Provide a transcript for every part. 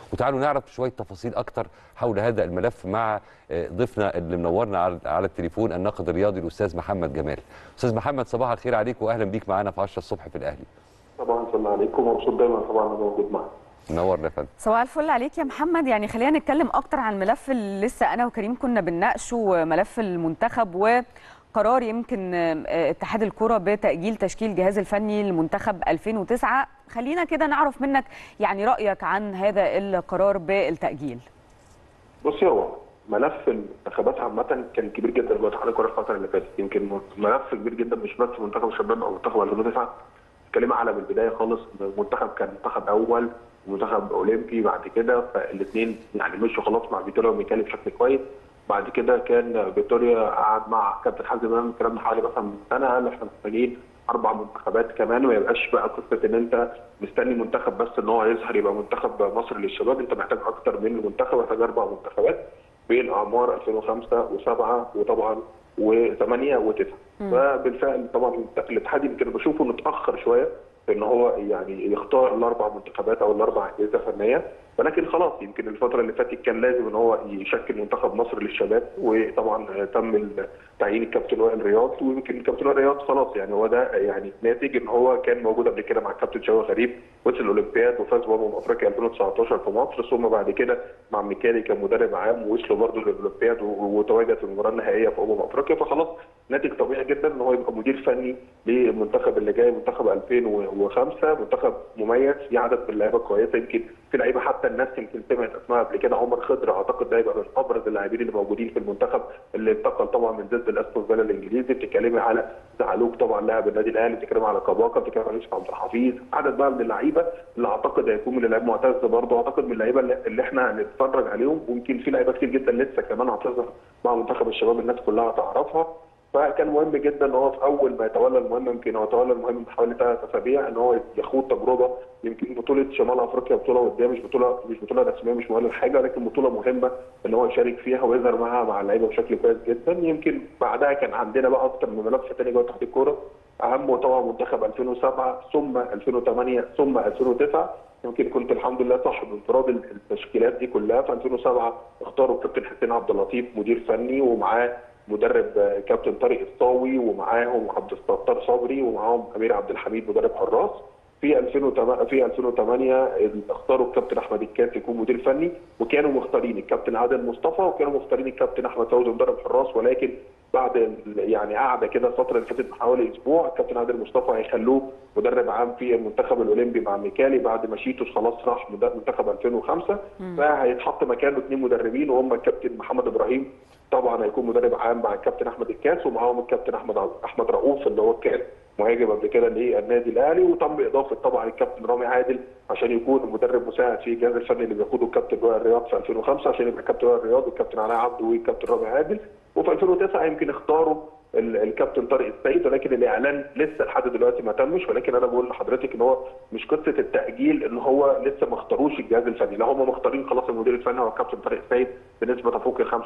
وتعالوا نعرف شويه تفاصيل اكتر حول هذا الملف مع ضيفنا اللي منورنا على التليفون الناقد الرياضي الاستاذ محمد جمال استاذ محمد صباح الخير عليك واهلا بيك معانا في 10 الصبح في الاهلي طبعا صلى عليكم ومبسوط دايما طبعا انا موجود معاك منورنا يا فندم صباح الفل عليك يا محمد يعني خلينا نتكلم اكتر عن الملف اللي لسه انا وكريم كنا بنناقشه ملف المنتخب وقرار يمكن اتحاد الكره بتاجيل تشكيل جهاز الفني للمنتخب 2009 خلينا كده نعرف منك يعني رايك عن هذا القرار بالتاجيل بصي هو ملف المنتخبات عامة كان كبير جدا جوه اتحاد الكوره الفترة اللي فاتت، يمكن ملف كبير جدا مش بس منتخب الشباب او منتخب 2009 اتكلم على من البداية خالص المنتخب كان منتخب أول ومنتخب أولمبي بعد كده فالاثنين يعني مشوا خلاص مع فيتوريا وميكالي بشكل كويس بعد كده كان فيتوريا قعد مع كابتن حازم امام الكلام ده حوالي مثلا سنه قال احنا محتاجين اربع منتخبات كمان وما يبقاش بقى قصه ان انت مستني منتخب بس ان هو يظهر يبقى منتخب مصر للشباب انت محتاج اكتر من منتخب محتاج اربع منتخبات بين اعمار 2005 و7 وطبعا و8 و9 فبالفعل طبعا الاتحاد يمكن بشوفه متاخر شويه في ان هو يعني يختار الاربع منتخبات او الاربع اجهزه فنيه ولكن خلاص يمكن الفتره اللي فاتت كان لازم ان هو يشكل منتخب مصر للشباب وطبعا تم تعيين الكابتن وائل رياض ويمكن الكابتن وائل رياض خلاص يعني هو ده يعني ناتج ان هو كان موجود قبل كده مع الكابتن شوقي غريب وصل الاولمبياد وفاز بامم افريقيا 2019 في مصر ثم بعد كده مع ميكالي كان مدرب عام ووصلوا برضه للاولمبياد وتواجد في المباراه النهائيه في امم افريقيا فخلاص ناتج طبيعي جدا ان هو يبقى مدير فني للمنتخب اللي جاي منتخب 2005 منتخب مميز في عدد من اللعيبه كويسه يمكن في لعيبه حتى الناس يمكن سمعت اسمها قبل كده عمر خضر اعتقد ده يبقى من ابرز اللاعبين اللي موجودين في المنتخب اللي انتقل طبعا من ضد الاستون فيلا الانجليزي بتتكلمي على زعلوك طبعا لاعب النادي الاهلي بتتكلمي على كاباكا بتتكلمي على يوسف عبد الحفيظ عدد بقى من اللعيبه اللي اعتقد هيكون من اللعيبه معتز برضه اعتقد من اللعيبه اللي احنا هنتفرج عليهم ويمكن في لعيبه كتير جدا لسه كمان هتظهر مع منتخب الشباب الناس كلها تعرفها فكان مهم جدا ان هو في اول ما يتولى المهم يمكن هو تولى المهم من حوالي ثلاث اسابيع ان هو يخوض تجربه يمكن بطوله شمال افريقيا بطوله وديه مش بطوله مش بطوله رسميه مش مهم حاجه لكن بطوله مهمه ان هو يشارك فيها ويظهر معاها مع اللعيبه بشكل كويس جدا يمكن بعدها كان عندنا بقى اكتر من ملف ثاني جوه تحت الكوره اهم طبعا منتخب 2007 ثم 2008 ثم 2009 يمكن كنت الحمد لله صاحب انفراد التشكيلات دي كلها في 2007 اختاروا الكابتن حسين عبد اللطيف مدير فني ومعاه مدرب كابتن طارق الصاوي ومعاهم عبد الستار صبري ومعاهم امير عبد الحميد مدرب حراس في 2008 في 2008 اختاروا الكابتن احمد الكاس يكون مدير فني وكانوا مختارين الكابتن عادل مصطفى وكانوا مختارين الكابتن احمد سعود مدرب حراس ولكن بعد يعني قعده كده الفتره اللي فاتت حوالي اسبوع الكابتن عادل مصطفى هيخلوه مدرب عام في المنتخب الاولمبي مع ميكالي بعد ما شيتوس خلاص راح منتخب 2005 فهيتحط مكانه اثنين مدربين وهم الكابتن محمد ابراهيم طبعا هيكون مدرب عام مع الكابتن احمد الكاس ومعاهم الكابتن احمد احمد رؤوف اللي هو كان مهاجم قبل كده للنادي الاهلي وتم اضافه طبعا الكابتن رامي عادل عشان يكون مدرب مساعد في الجهاز الفني اللي بيقوده الكابتن وائل رياض في 2005 عشان يبقى الكابتن وائل رياض والكابتن علاء عبده والكابتن رامي عادل وفي 2009 يمكن اختاروا الكابتن طارق السيد ولكن الاعلان لسه لحد دلوقتي ما تمش ولكن انا بقول لحضرتك ان هو مش قصه التاجيل ان هو لسه ما اختاروش الجهاز الفني لا هم مختارين خلاص المدير الفني هو الكابتن طارق السيد بنسبه تفوق ال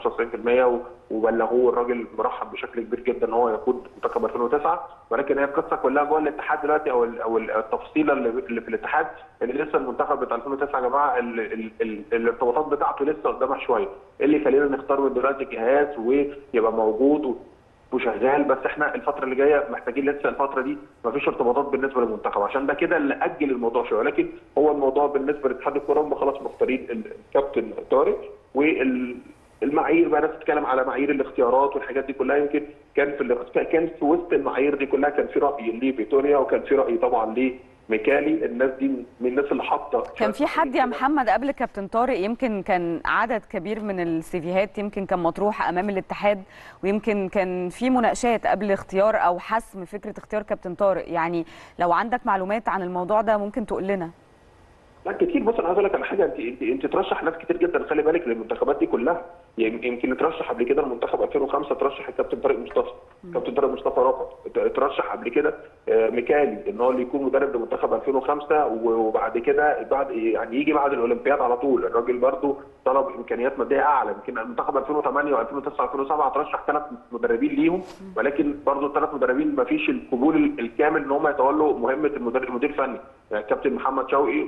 95% وبلغوه الراجل مرحب بشكل كبير جدا ان هو يقود منتخب 2009 ولكن هي القصه كلها جوه الاتحاد دلوقتي او او التفصيله اللي في الاتحاد ان لسه المنتخب بتاع 2009 يا جماعه الارتباطات بتاعته لسه قدامها شويه ايه اللي يخلينا نختار من دلوقتي جهاز ويبقى موجود وشغال بس احنا الفتره اللي جايه محتاجين لسه الفتره دي ما فيش ارتباطات بالنسبه للمنتخب عشان ده كده اللي اجل الموضوع شويه ولكن هو الموضوع بالنسبه لاتحاد الكوره هم خلاص مختارين الكابتن طارق والمعايير بقى ناس بتتكلم على معايير الاختيارات والحاجات دي كلها يمكن كان في كان في وسط المعايير دي كلها كان في راي لفيتوريا وكان في راي طبعا ل ميكالي الناس دي من الناس اللي حاطه كان في حد يا محمد قبل كابتن طارق يمكن كان عدد كبير من السيفيهات يمكن كان مطروح امام الاتحاد ويمكن كان في مناقشات قبل اختيار او حسم فكره اختيار كابتن طارق يعني لو عندك معلومات عن الموضوع ده ممكن تقول لنا لا كتير بص انا عايز اقول لك على حاجه انت انت انت ترشح ناس كتير جدا خلي بالك للمنتخبات دي كلها يمكن ترشح قبل كده المنتخب 2005 ترشح الكابتن طارق مصطفى كابتن طارق مصطفى رفض ترشح قبل كده ميكالي ان هو اللي يكون مدرب لمنتخب 2005 وبعد كده بعد يعني يجي بعد الاولمبياد على طول الراجل برده طلب امكانيات ماديه اعلى يمكن المنتخب 2008 و2009 و2007 ترشح ثلاث مدربين ليهم ولكن برده الثلاث مدربين ما فيش القبول الكامل ان هم يتولوا مهمه المدير المدير الفني يعني الكابتن محمد شوقي بعد كده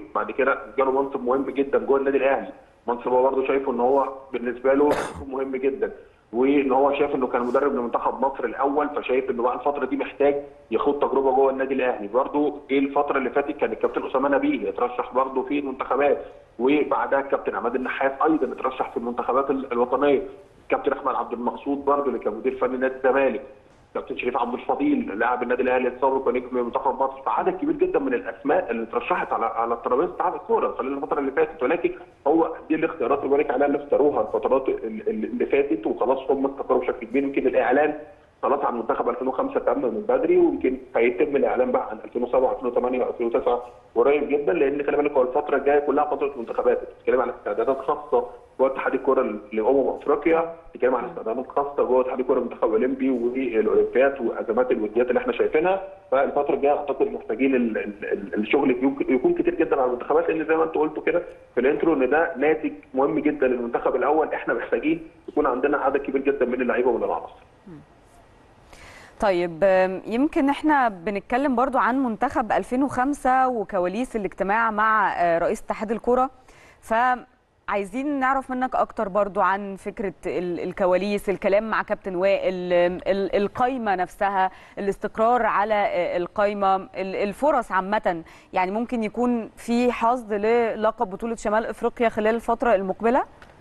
كده جاله منصب مهم جدا جوه النادي الاهلي منصب هو برضه شايفه ان هو بالنسبه له مهم جدا وان هو شايف انه كان مدرب لمنتخب مصر الاول فشايف انه بقى الفتره دي محتاج يخوض تجربه جوه النادي الاهلي برضه جه الفتره اللي فاتت كان الكابتن اسامه نبيه يترشح برضه في المنتخبات وبعدها الكابتن عماد النحاس ايضا اترشح في المنتخبات ال- الوطنيه الكابتن احمد عبد المقصود برضه اللي كان مدير فني نادي الزمالك كابتن شريف عبد الفضيل لاعب النادي الاهلي السابق ونجم منتخب مصر فعدد كبير جدا من الاسماء اللي اترشحت على على الترابيزه بتاع الكوره خلال الفتره اللي فاتت ولكن هو دي الاختيارات اللي بقولك عليها اللي اختاروها الفترات ال- ال- اللي فاتت وخلاص هم استقروا بشكل كبير يمكن الاعلان خلاص عن منتخب 2005 تم من بدري ويمكن هيتم الاعلان بقى عن 2007 2008 2009 قريب جدا لان خلي بالك هو الفتره الجايه كلها فتره منتخبات بتتكلم عن استعدادات خاصه جوه اتحاد الكره لامم افريقيا بتتكلم عن استعدادات خاصه جوه اتحاد الكره المنتخب الاولمبي والاولمبياد وازمات الوديات اللي احنا شايفينها فالفتره الجايه اعتقد محتاجين ال- ال- ال- الشغل يكون- يكون كتير جدا على المنتخبات لان زي ما انت قلت كده في الانترو ان ده ناتج مهم جدا للمنتخب الاول احنا محتاجين يكون عندنا عدد كبير جدا من اللعيبه ومن العناصر طيب آم، يمكن احنا بنتكلم برضو عن منتخب 2005 وكواليس الاجتماع مع آه، رئيس اتحاد الكرة فعايزين نعرف منك اكتر برضو عن فكرة ال- الكواليس الكلام مع كابتن وائل آم، ال- القايمة نفسها الاستقرار على آه، القايمة ال- الفرص عامة يعني ممكن يكون في حظ للقب بطولة شمال افريقيا خلال الفترة المقبلة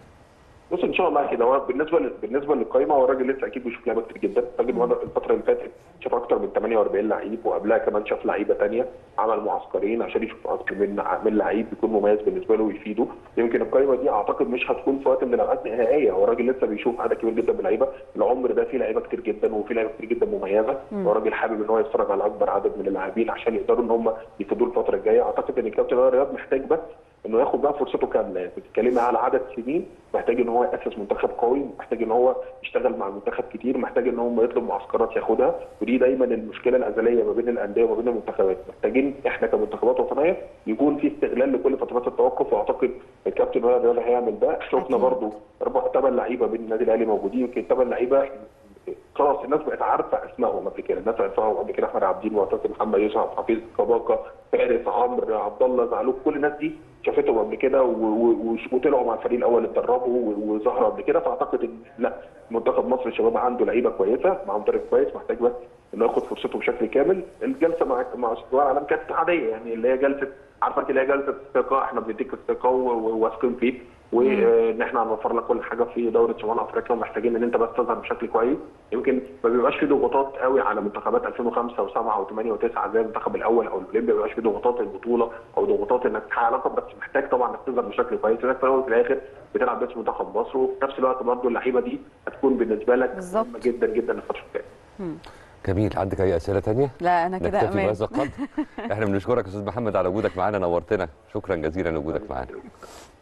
بص ان شاء الله كده هو بالنسبه لل- بالنسبه للقائمه هو الراجل لسه اكيد بيشوف لعيبه كتير جدا الراجل مرة- الفتره اللي فاتت شاف اكتر من 48 لعيب وقبلها كمان شاف لعيبه ثانيه عمل معسكرين عشان يشوف اكتر من من لعيب يكون مميز بالنسبه له ويفيده يمكن القائمه دي اعتقد مش هتكون في وقت من الاوقات نهائيه هو الراجل لسه بيشوف عدد كبير جدا من اللعيبه العمر ده فيه لعيبه كتير جدا وفيه لعيبه كتير جدا مميزه هو الراجل حابب ان هو يتفرج على اكبر عدد من اللاعبين عشان يقدروا ان هم يفيدوه الفتره الجايه اعتقد ان الكابتن وائل رياض محتاج بس انه ياخد بقى فرصته كامله يعني بتتكلمي على عدد سنين محتاج ان هو ياسس منتخب قوي محتاج ان هو يشتغل مع المنتخب كتير محتاج ان هو يطلب معسكرات ياخدها ودي دايما المشكله الازليه ما بين الانديه وما بين المنتخبات محتاجين احنا كمنتخبات وطنيه يكون في استغلال لكل فترات التوقف واعتقد الكابتن وائل رياض هيعمل ده شفنا أكيد. برضو اربع ثمان لعيبه بين النادي الاهلي موجودين يمكن ثمان لعيبه خلاص الناس بقت عارفه اسمائهم قبل كده الناس عرفوهم قبل كده احمد عبدين معتصم محمد يوسف عبد الحفيظ كباكا فارس عمرو عبد الله زعلوك كل الناس دي شافتهم قبل كده و- و- وش- وطلعوا مع الفريق الاول اتدربوا و- وظهروا قبل كده فاعتقد ان لا منتخب مصر الشباب عنده لعيبه كويسه مع مدرب كويس محتاج بس انه ياخد فرصته بشكل كامل الجلسه مع مع استاذ العالم كانت عاديه يعني اللي هي جلسه عارفه انت اللي هي جلسه ثقه احنا بنديك الثقه و- و- وواثقين فيك وان احنا هنوفر لك كل حاجه في دوره شمال افريقيا ومحتاجين ان انت بس تظهر بشكل كويس يمكن ما بيبقاش في ضغوطات قوي على منتخبات 2005 و7 و8 و9 زي المنتخب الاول او الاولمبي ما بيبقاش في ضغوطات البطوله او ضغوطات انك تحقق لقب بس محتاج طبعا انك تظهر بشكل كويس لانك في الاول وفي الاخر بتلعب باسم منتخب مصر وفي نفس الوقت برضه اللعيبه دي هتكون بالنسبه لك بالظبط. مهمه جدا جدا الفتره الجايه جميل عندك اي اسئله تانية لا انا كده نكتفي امان بهذا القدر احنا بنشكرك يا استاذ محمد على وجودك معانا نورتنا شكرا جزيلا لوجودك معانا